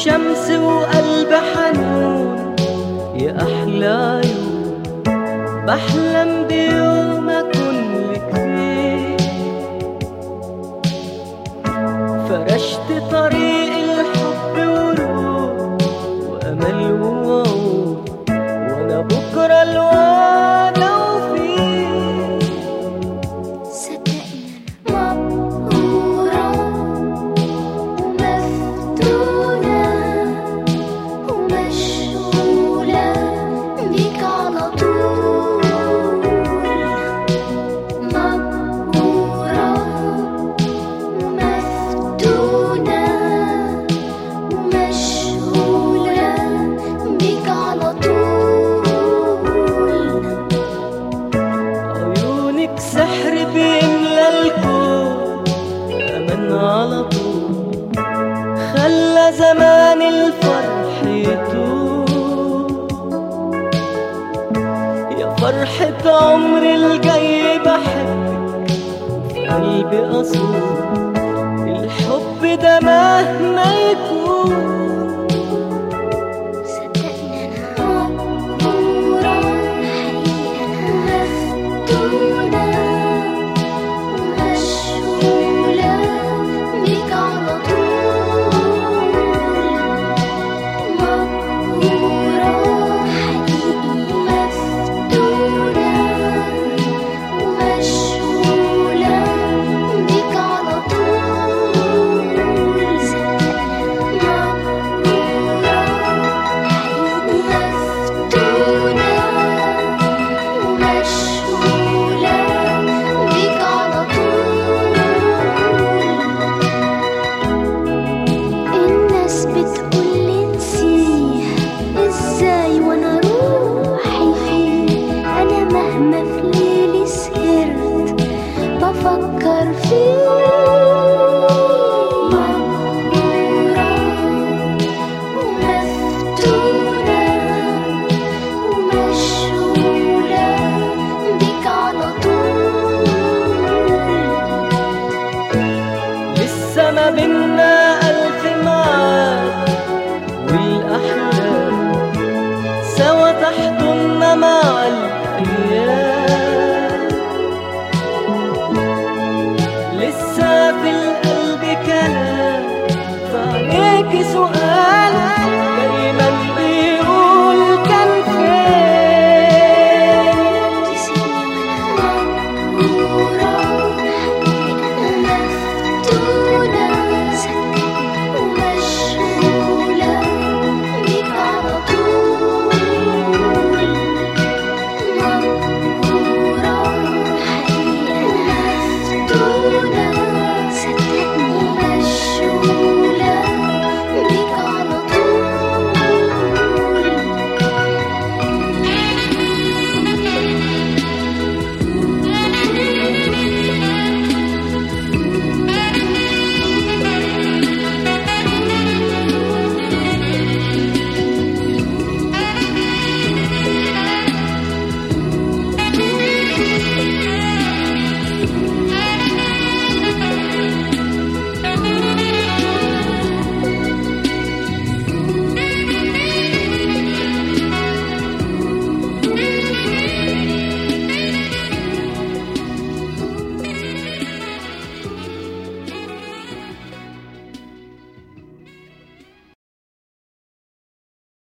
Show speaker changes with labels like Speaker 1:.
Speaker 1: شمس وقلب حنون يا أحلى يوم بحلم بيوم أكون لك فيه فرشت طريق الحب ورود وأمل ووعود وأنا بكرة الوعد وفيه
Speaker 2: صدقنا مبهورة ومفتونة ومشغولة بيك على طول مبهورة ومفتونة ومشغولة بيك على طول
Speaker 1: عيونك سحر بيملى الكون أمن على طول خلى زمان الفرح يطول يا فرحة عمري الجاي بحبك في قلبي أصول الحب ده مهما يكون